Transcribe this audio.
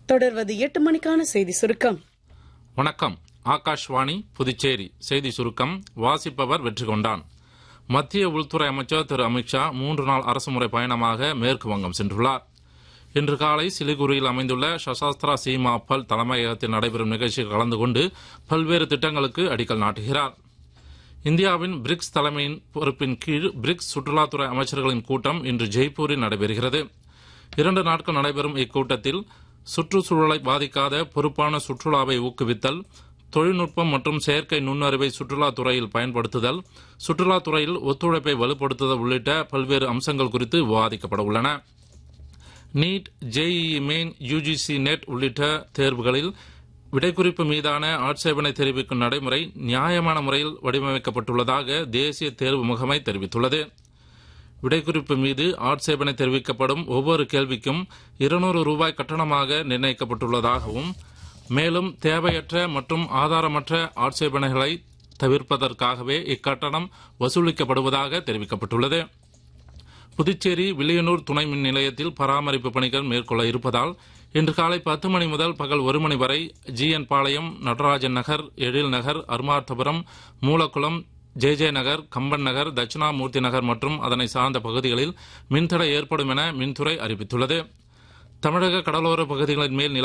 தொடர்வது எட்டு மணிக்கான செய்தி சுருக்கம் வணக்கம் ஆகாஷ்வாணி புதுச்சேரி செய்தி சுருக்கம் வாசிப்பவர் வெற்றி கொண்டான் மத்திய உள்துறை அமைச்சர் திரு அமித்ஷா மூன்று நாள் அரசுமுறை பயணமாக மேற்கு வங்கம் சென்றுள்ளார் இன்று காலை சிலிகுரியில் அமைந்துள்ள சசாஸ்திரா சீமா பல் தலைமையகத்தில் நடைபெறும் நிகழ்ச்சியில் கலந்து கொண்டு பல்வேறு திட்டங்களுக்கு அடிக்கல் நாட்டுகிறார் இந்தியாவின் பிரிக்ஸ் தலைமையின் பொறுப்பின் கீழ் பிரிக்ஸ் சுற்றுலாத்துறை அமைச்சர்களின் கூட்டம் இன்று ஜெய்ப்பூரில் நடைபெறுகிறது இரண்டு நாட்கள் நடைபெறும் இக்கூட்டத்தில் சுற்றுச்சூழலை பாதிக்காத பொறுப்பான சுற்றுலாவை ஊக்குவித்தல் தொழில்நுட்பம் மற்றும் செயற்கை நுண்ணறிவை சுற்றுலாத் துறையில் பயன்படுத்துதல் சுற்றுலாத் துறையில் ஒத்துழைப்பை வலுப்படுத்துதல் உள்ளிட்ட பல்வேறு அம்சங்கள் குறித்து விவாதிக்கப்பட உள்ளன NEET JEE main UGC NET உள்ளிட்ட தேர்வுகளில் விடைக்குறிப்பு மீதான ஆட்சேபனை தெரிவிக்கும் நடைமுறை நியாயமான முறையில் வடிவமைக்கப்பட்டுள்ளதாக தேசிய தேர்வு முகமை தெரிவித்துள்ளது விடைக்குறிப்பு மீது ஆட்சேபனை தெரிவிக்கப்படும் ஒவ்வொரு கேள்விக்கும் இருநூறு ரூபாய் கட்டணமாக நிர்ணயிக்கப்பட்டுள்ளதாகவும் மேலும் தேவையற்ற மற்றும் ஆதாரமற்ற ஆட்சேபனைகளை தவிர்ப்பதற்காகவே இக்கட்டணம் வசூலிக்கப்படுவதாக தெரிவிக்கப்பட்டுள்ளது புதுச்சேரி வில்லியனூர் துணை மின் நிலையத்தில் பராமரிப்பு பணிகள் மேற்கொள்ள இருப்பதால் இன்று காலை பத்து மணி முதல் பகல் ஒரு மணி வரை GN Palayam Natarajan Nagar Ezhil Nagar Arumarthapuram Moolakulam J J Nagar Kamban Nagar Dakshinamurthy Nagar மற்றும் அதனை சார்ந்த பகுதிகளில் மின்தடை ஏற்படும் என மின்துறை அறிவித்துள்ளது தமிழக கடலோர பகுதிகளின் மேல்